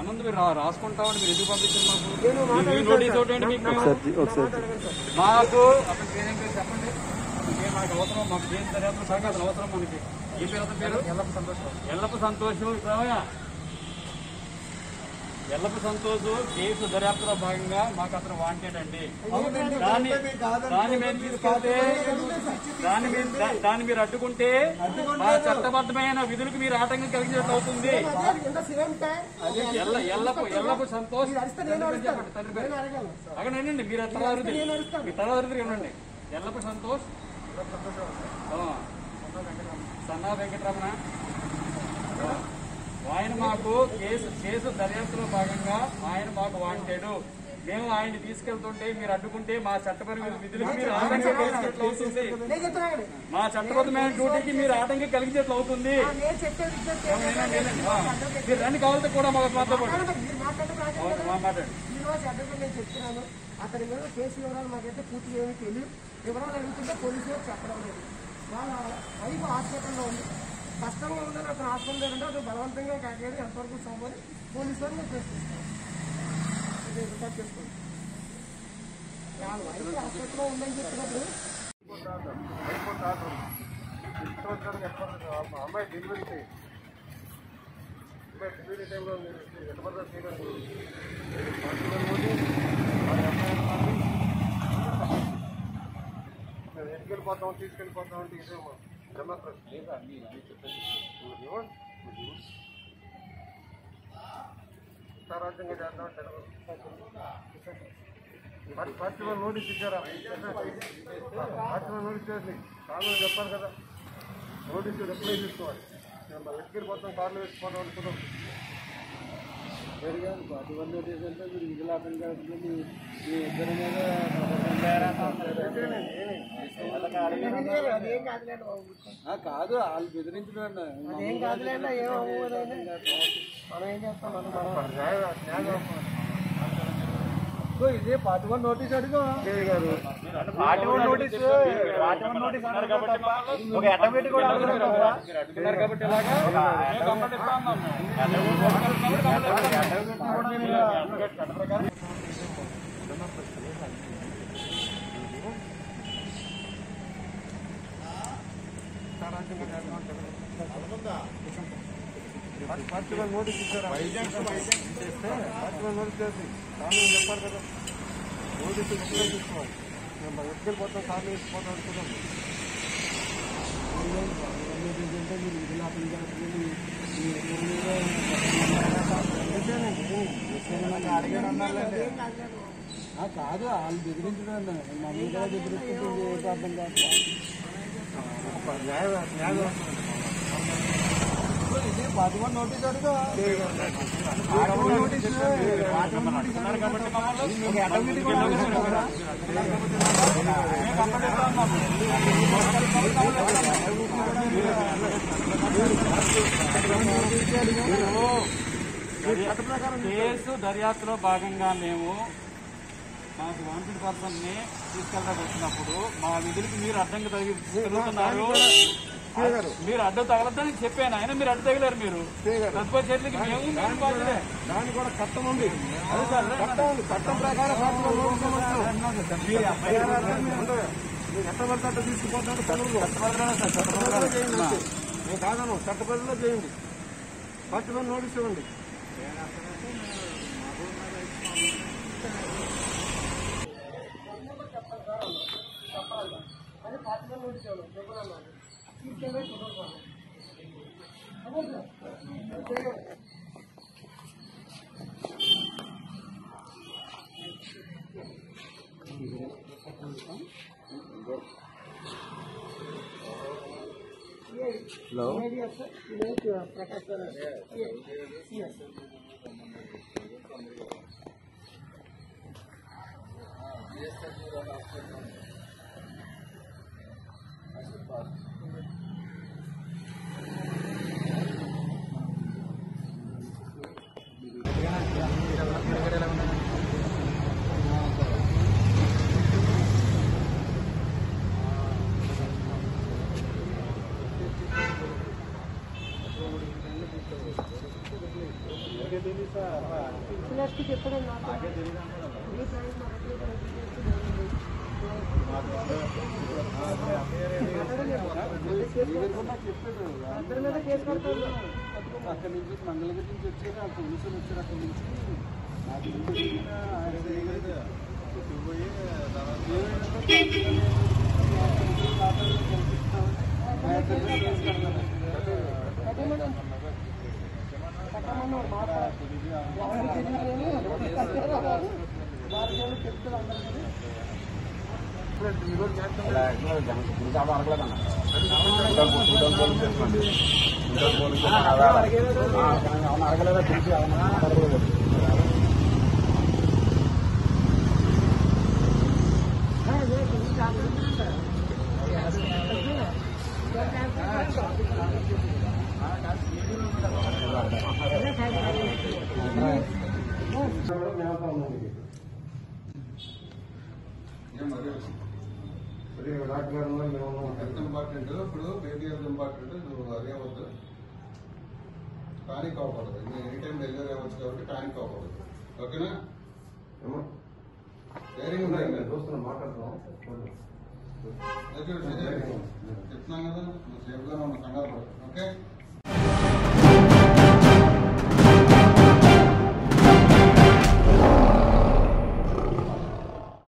ఏముంది మీరు రా- రాసుకుంటామని మీరు ఎందుకు పంపించారు మాకు మీ నోటీస్ ఒకటి ఏంటి మీకు మాకు అసలు పేరేం పేరు చెప్పండి ఇంకేం మనకు అవసరం మాకు దేని దర్యాప్తు సంగతి అవసరం మనకి ఈ పేరు అతని పేరు ఎల్లప్ప సంతోషం ఎల్లప్ప సంతోషం ఇప్పుడేమయ్యా ఎల్లప్ప సంతోష్ కేసు దర్యాప్తులో భాగంగా మాకు అతను వాంటెడ్ అండి దాన్ని దాన్ని మేము తీసుకుంటే దాన్ని మీరు దా- దాన్ని మీరు అడ్డుకుంటే మా చట్టబద్ధమైన విధులకు మీరు ఆటంకం కలిగినట్టు అవుతుంది ఎల్ల ఎల్లపు ఎల్లపు సంతోష్ తండ్రి పేరు చెప్పండి, తండ్రి పేరు అక్కడండి మీరు తల అరుది మీ తల అరుది ఉండండి ఎల్లపు సంతోష్ ఆ. సన్నా వెంకటరమణ ఆ. ఆయన మాకు కేసు కేసు దర్యాప్తులో భాగంగా ఆయన మాకు వాంటాడు మేము ఆయన్ని తీసుకెళ్తుంటే మీరు అడ్డుకుంటే మా చట్టపరమైన విధులకు మీరు ఆటంకం కలిగినట్లు అవుతుంది మా చట్టబద్ధమైన డ్యూటీకి మీరు ఆటంకం కలిగించేట్లు అవుతుంది వినండి, వినండి. ఆ. మీరు రండి కావాలంటే కూడా మాకు మాతో పాటు అవును, మా మాట్లాడండి శ్రీనివాస్ అడ్వకేట్ నేను చెప్తున్నాను అతని మీద కేసు వివరాలు మాకైతే పూర్తిగా ఏమీ తెలియదు వివరాలు అడుగుతుంటే పోలీసు వారు చెప్పడం లేదు వాళ్ళ వైపు హాస్పిటల్లో ఉంది కష్టంగా ఉందని అతను హాస్పిటల్ అంటే అతను బలవంతంగా కాకేది ఎంతవరకు సోమని పోలీసు వారు నేను ప్రశ్నిస్తాను ఇది రికార్డ్ చేసుకోండి వాళ్ళ వైపు హాస్పిటల్లో ఉందని చెప్పినప్పుడు అమ్మాయి డెలివరీ డెలివరీ టైంలో ఎటువంటి చేయలేదు ఎట్టుకెళ్ళిపోతాం తీసుకెళ్ళిపోతాం అంటే ఇదేమో డెమోక్రసీ రాజ్యంగా చేద్దాం ఫస్ట్ నోటీస్ ఇచ్చారా ఫస్ట్ నోటీస్ చేసి కారణం చెప్పారు కదా నోటీస్ రిప్లై తీసుకోవాలి మేము ఎట్టుకెళ్ళిపోతాం కార్లు వేసుకుపోతాం అనుకున్నాం అటువంటి నోటీస్ అంటే మీరు విధులాపం కాబట్టి మీ మీ ఇద్దరి మీద అదేం కాదులేండి బాబు ఆ, కాదు వాళ్ళు బెదిరించడం అదేం కాదులేండి ఏమవ్వదండి మనం ఏం చేస్తాం మనం మనం ఇదే పార్టీ వన్ నోటీస్ అడుగు party one notice party one notice అన్నారు కాబట్టి ఒక అటోమేటిక్ కూడా అవసరం కదా మీరు అడ్డుకున్నారు కాబట్టి ఇలాగా మేము కంప్లైంట్ ఇస్తా ఉన్నాము. ఫస్ట్ నోటీస్ ఇచ్చారా ఫస్ట్ నోటీస్ చేసి కారణం చెప్పారు కదా నోటీస్ రిప్లై తీసుకోవాలి మేము ఎట్టుకెళ్ళిపోతాం కార్లు వేసుకుపోతాం అనుకున్నాం అంటే మీరు విధులాపం కాబట్టి మీ మీ ఇద్దరి మీద అడిగారు అన్నారులేండి ఆ, కాదు వాళ్ళు బెదిరించడం మా మీద బెదిరిస్తుంటే ఏంటో అర్థం కాదు ఇదే పార్టీ వన్ నోటీస్ అడుగు party one notice party one notice అన్నారు కాబట్టి ఒక అటోమేటిక్ కూడా అవసరం కదా కేసు దర్యాప్తులో భాగంగా మేము మాకు వాంటెడ్ పర్సన్ ని తీసుకెళ్ళడానికి వచ్చినప్పుడు మా విధులకి మీరు అడ్డంగా తగిలి తిరుగుతున్నారు మీరు అడ్డు తగలద్దని చెప్పాను ఆయన మీరు అడ్డు తగిలారు మీరు తదుపరి చర్యలకి మేము మేము బాధ్యులే. దాని కూడా చట్టం ఉంది చట్టం ఉంది చట్టం ప్రకారం ఫస్ట్ నోటీస్ ఇవ్వచ్చు. మీరు ఎట్ట పడితే అట్ట తీసుకుపోతాడు పనులు చట్టపరంగా చేయండి అంతే. నేను కాదను చట్టపరంలో చేయండి ఫస్ట్ వన్ నోటీస్ ఇవ్వండి అది పార్టీ నోటీస్ ఇవ్వాలి వివరాలు తీసుకెళ్ళి కుదరదు హలో ప్రకాష్ గారు సిఎస్ ఆ నెక్స్ట్ చెప్పడండి నాకు ఈ ప్రైస్ మనకి అందరి మీద కేసు కడతాను అక్కడి నుంచి మంగళగిరి నుంచి వచ్చారు ఆ పోలీసులు వచ్చారు అక్కడి నుంచి నాకు ఇంటికి వెళ్ళిన ఆయన చేయగలిగారు. పోయి కట్టమన్నారు మాట ఎవరికి తెలియదు వారి చెప్తారు అందరికీ డాక్టర్ గారు హెల్త్ ఇంపార్టెంట్ ఇప్పుడు బేబీ హెల్త్ ఇంపార్టెంట్ నువ్వు అదే వద్దు పానిక్ అవ్వకూడదు నేను ఎనీ టైం డెలివరీ అవ్వచ్చు కాబట్టి పానిక్ అవ్వకూడదు ఓకేనా ధైర్యం ఉండాలి చూస్తున్నాం మాట్లాడుతున్నాం చెప్తున్నాం కదా నువ్వు సేఫ్గా ఉన్న సంఘాలు